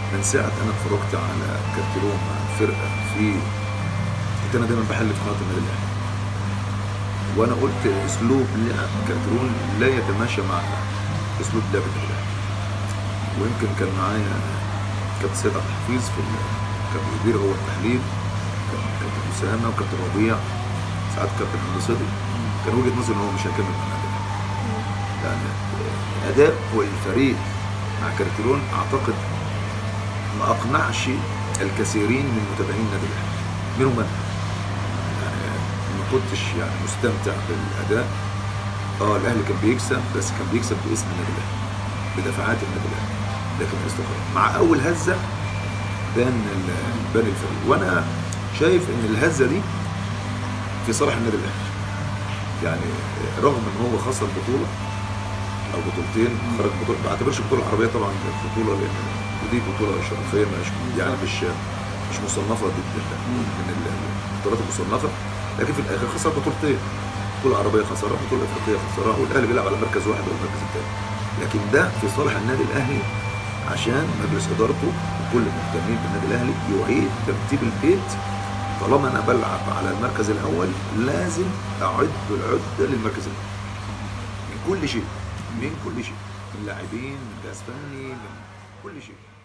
من ساعه انا اتفرجت على كارتيرون مع الفرقه في كنت انا دايما بحل في قناه النادي الاهلي وانا قلت اسلوب لعب كارتيرون لا يتماشى مع اسلوب لعب النادي الاهلي ويمكن كان معايا كابتن سيد عبد الحفيظ في ال- كان بيدير هو التحليل كان كابتن اسامه وكابتن ربيع ساعات كابتن حمدي صدقي كان وجهه نظري ان هو مش هيكمل مع النادي الاهلي يعني اداء والفريق مع كارتيرون اعتقد ما اقنعش الكثيرين من متابعين النادي الاهلي منهم انا يعني ما كنتش يعني مستمتع بالاداء اه الاهلي كان بيكسب بس كان بيكسب باسم النادي الاهلي بدفعات النادي الاهلي لكن استقرار مع اول هزه بان ال- بان الفريق وانا شايف ان الهزه دي في صالح النادي الاهلي يعني رغم ان هو خسر بطوله او بطولتين خرج بطوله ما اعتبرش البطوله العربيه طبعا كانت بطوله لان ودي بطوله شرفيه مش يعني مش مش مصنفه ضد ال- من ال- البطولات المصنفه لكن في الاخر خسر بطولتين بطوله عربيه خسرها بطوله افريقيه خسرها والاهلي بيلعب على مركز واحد والمركز الثاني لكن ده في صالح النادي الاهلي عشان مجلس ادارته وكل المهتمين بالنادي الاهلي يعيد ترتيب البيت طالما انا بلعب على المركز الاول لازم اعد العده للمركز الاول من كل شيء من كل شيء من لاعبين من جهاز فني من كل شيء